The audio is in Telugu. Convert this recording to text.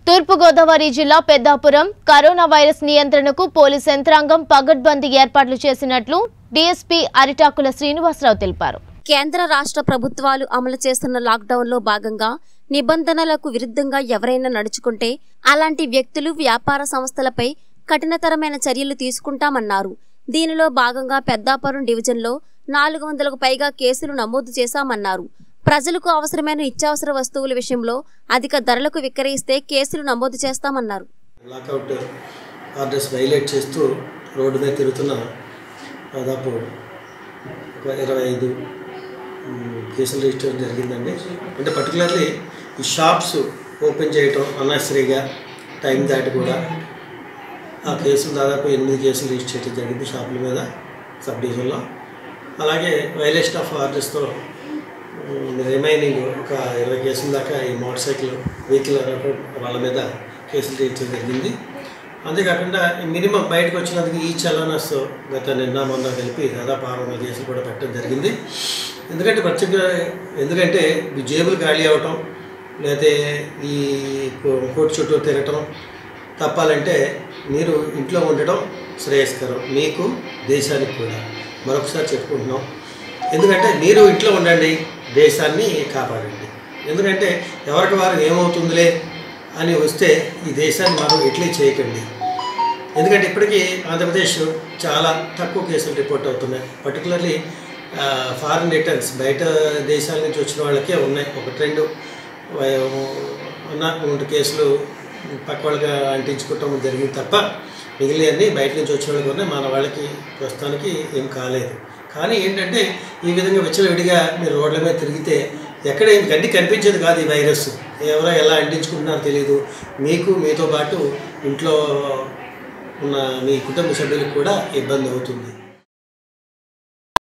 తూర్పుగోదావరి జిల్లా పెద్దాపురం కరోనా వైరస్ నియంత్రణకు పోలీస్ యంత్రాంగం పగడ్బందీ ఏర్పాట్లు చేసినట్లు డీఎస్పీ అరిటాకుల శ్రీనివాసరావు తెలిపారు కేంద్ర రాష్ట్ర ప్రభుత్వాలు అమలు చేస్తున్న లాక్డౌన్లో భాగంగా నిబంధనలకు విరుద్ధంగా ఎవరైనా నడుచుకుంటే అలాంటి వ్యక్తులు వ్యాపార సంస్థలపై కఠినతరమైన చర్యలు తీసుకుంటామన్నారు దీనిలో భాగంగా పెద్దాపురం డివిజన్లో నాలుగు వందలకు పైగా కేసులు నమోదు చేశామన్నారు ప్రజలకు అవసరమైన నిత్యావసర వస్తువుల విషయంలో అధిక ధరలకు విక్రయిస్తే కేసులు నమోదు చేస్తామన్నారు లాకౌట్ ఆర్డర్స్ వైలేట్ చేస్తూ రోడ్డు మీద తిరుగుతున్న దాదాపు ఒక ఇరవై ఐదు మ్, కేసులు రిజిస్టర్ జరిగిందండి అంటే పర్టికులర్లీ ఈ షాప్స్ ఓపెన్ చేయటం అన్నెసరీగా టైం దాటి కూడా ఆ కేసులు దాదాపు ఎనిమిది కేసులు రిజిస్టర్ చేయడం జరిగింది షాపుల మీద సబ్ డివిజన్లో అలాగే వైలేషన్ ఆఫ్ ఆర్డర్స్తో రిమైనింగ్ ఒక ఇరవై కేసుల దాకా ఈ మోటార్ సైకిల్ వెహికల్ వాళ్ళ మీద కేసులు రిజిస్టర్ జరిగింది అంతేకాకుండా మినిమం బయటకు వచ్చినందుకు ఈ చలానస్ గత నిన్న మొన్న కలిపి దాదాపు ఆరు వందల కేసులు కూడా పెట్టడం జరిగింది ఎందుకంటే ప్రత్యేక ఎందుకంటే ఈ జేబులు ఖాళీ అవ్వటం లేకపోతే ఈ కో- కోర్టు చుట్టూ తిరగటం తప్పాలంటే మీరు ఇంట్లో ఉండటం శ్రేయస్కరం మీకు దేశానికి కూడా మరొకసారి చెప్పుకుంటున్నాం ఎందుకంటే మీరు ఇంట్లో ఉండండి దేశాన్ని కాపాడండి ఎందుకంటే ఎవరికి వారు ఏమవుతుందిలే అని వస్తే ఈ దేశాన్ని మనం ఇట్లే చేయకండి ఎందుకంటే ఇప్పటికీ ఆంధ్రప్రదేశ్ చాలా తక్కువ కేసులు రిపోర్ట్ అవుతున్నాయి పర్టికులర్లీ ఫారిన్ రిటర్న్స్ బయట దేశాల నుంచి వచ్చిన వాళ్ళకే ఉన్నాయి ఒకటి రెండు వై- ఉన్న రెండు కేసులు పక్క వాళ్ళకి అంటించుకోవటం జరిగింది తప్ప మిగిలినవన్నీ బయట నుంచి వచ్చిన వాళ్ళకి ఉన్నాయి మన వాళ్ళకి ప్రస్తుతానికి ఏం కాలేదు కానీ ఏంటంటే ఈ విధంగా విచ్చలవిడిగా మీరు రోడ్ల మీద తిరిగితే ఎక్కడ ఏం గడ్డి కనిపించేది కాదు ఈ వైరస్ ఎవరో ఎలా అంటించుకుంటున్నారో తెలియదు మీకు మీతో పాటు ఇంట్లో ఉన్న మీ కుటుంబ సభ్యులకు కూడా ఇబ్బంది అవుతుంది